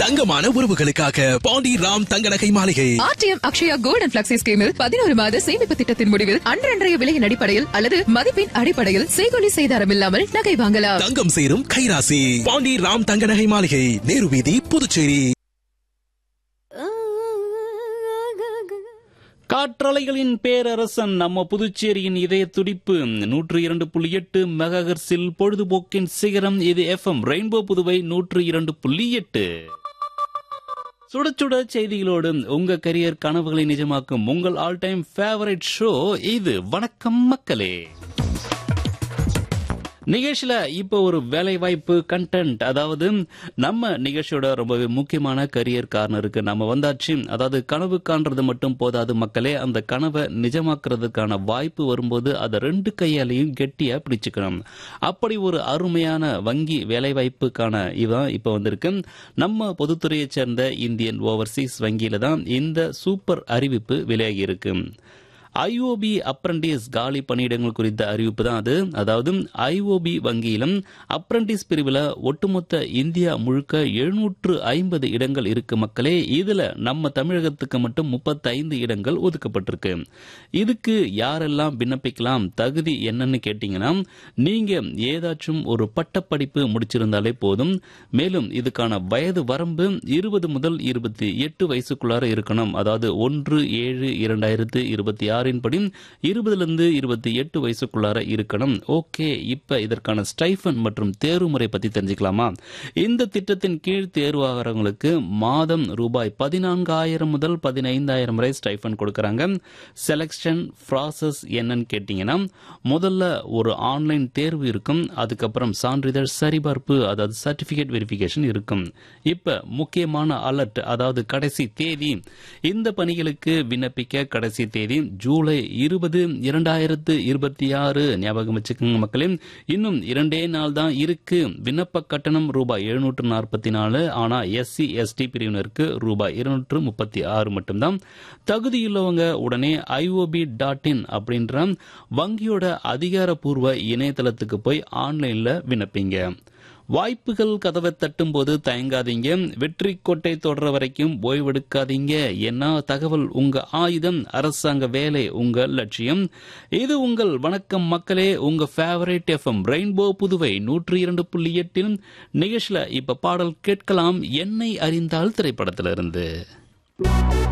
தங்கமான உறவுகளுக்காக பாண்டி ராம் தங்க நகை மாளிகை RTM Akshaya gold and flexi ஸ்கீமில் பதினோரு மாத சேமிப்பு திட்டத்தின் முடிவில் அன்றன்றைய விலையின் அடிப்படையில் அல்லது மதிப்பின் அடிப்படையில் செய்கொலி செய்தாரம் இல்லாமல் நகை வாங்கலாம் தங்கம் சேரும் கைராசி பாண்டி ராம் தங்க நகை மாளிகை நேரு வீதி புதுச்சேரி காற்றலைகளின் பேரரசன் நம்ம புதுச்சேரியின் இதய துடிப்பு நூற்று இரண்டு புள்ளி எட்டு மெகாஹெர்ஸில் பொழுதுபோக்கின் சிகரம் இது எஃப்எம் ரெயின்போ புதுவை நூற்று இரண்டு புள்ளி எட்டு சுட சுட செய்திகளோடு உங்க கரியர் கனவுகளை நிஜமாக்கும் உங்கள் ஆல் டைம் ஃபேவரட் ஷோ இது வணக்கம் மக்களே நிகழ்ச்சியில இப்போ ஒரு வேலை வாய்ப்பு கண்டென்ட் அதாவது நம்ம நிகழ்ச்சியோட ரொம்பவே முக்கியமான கரியர் கார்னருக்கு நம்ம வந்தாச்சு அதாவது கனவு காண்றது மட்டும் போதாது மக்களே அந்த கனவை நிஜமாக்குறதுக்கான வாய்ப்பு வரும்போது அதை ரெண்டு கையாலையும் கெட்டியா பிடிச்சுக்கணும் அப்படி ஒரு அருமையான வங்கி வேலை வாய்ப்புக்கான இவன் இப்போ வந்திருக்கு நம்ம பொதுத்துறையைச் சேர்ந்த இந்தியன் ஓவர்சீஸ் வங்கியில தான் இந்த சூப்பர் அறிவிப்பு வெளியாகி இருக்கு ஐஓபி அப்ரண்டிஸ் காலி பணியிடங்கள் குறித்த அறிவிப்பு தான் அது அதாவது ஐஓபி வங்கியிலும் அப்ரண்டிஸ் பிரிவில் ஒட்டுமொத்த இந்தியா முழுக்க எழுநூற்று ஐம்பது இடங்கள் இருக்கு மக்களே இதுல நம்ம தமிழகத்துக்கு மட்டும் முப்பத்தைந்து இடங்கள் ஒதுக்கப்பட்டிருக்கு இதுக்கு யாரெல்லாம் விண்ணப்பிக்கலாம் தகுதி என்னன்னு கேட்டீங்கன்னா நீங்க ஏதாச்சும் ஒரு பட்டப்படிப்பு முடிச்சிருந்தாலே போதும் மேலும் இதுக்கான வயது வரம்பு இருபது முதல் இருபத்தி எட்டு வயசுக்குள்ளார இருக்கணும் அதாவது ஒன்று ஏழு இரண்டாயிரத்து இருபத்தி ஆறின் படி இருபதுலேருந்து இருபத்தி எட்டு வயசுக்குள்ளார இருக்கணும் ஓகே இப்ப இதற்கான ஸ்டைஃபன் மற்றும் தேர்வு முறை பத்தி தெரிஞ்சுக்கலாமா இந்த திட்டத்தின் கீழ் தேர்வாகிறவங்களுக்கு மாதம் ரூபாய் பதினான்காயிரம் முதல் பதினைந்தாயிரம் வரை ஸ்டைஃபன் கொடுக்கறாங்க செலக்ஷன் ப்ராசஸ் என்னன்னு கேட்டீங்கன்னா முதல்ல ஒரு ஆன்லைன் தேர்வு இருக்கும் அதுக்கப்புறம் சான்றிதழ் சரிபார்ப்பு அதாவது சர்டிபிகேட் வெரிஃபிகேஷன் இருக்கும் இப்ப முக்கியமான அலர்ட் அதாவது கடைசி தேதி இந்த பணிகளுக்கு விண்ணப்பிக்க கடைசி தேதி ஜூலை இருபது இரண்டாயிரத்து இருபத்தி ஆறு ஞாபகம் வச்சுக்கோங்க மக்களே இன்னும் இரண்டே நாள் தான் இருக்கு விண்ணப்ப கட்டணம் ரூபாய் எழுநூற்று நாற்பத்தி நாலு ஆனா எஸ்சி எஸ்டி பிரிவினருக்கு ரூபாய் இருநூற்று முப்பத்தி ஆறு மட்டும்தான் தகுதியுள்ளவங்க உடனே ஐஓபி டாட் இன் அப்படின்ற வங்கியோட அதிகாரப்பூர்வ இணையதளத்துக்கு போய் ஆன்லைன்ல விண்ணப்பிங்க வாய்ப்புகள் கதவை தட்டும் போது தயங்காதீங்க வெற்றி கோட்டை தொடர வரைக்கும் ஓய்வெடுக்காதீங்க ஏன்னா தகவல் உங்க ஆயுதம் அரசாங்க வேலை உங்க லட்சியம் இது உங்கள் வணக்கம் மக்களே உங்க ஃபேவரட் எஃப்எம் ரெயின்போ புதுவை நூற்றி இரண்டு புள்ளி எட்டில் நிகழ்ச்சியில இப்ப பாடல் கேட்கலாம் என்னை அறிந்தால் திரைப்படத்திலிருந்து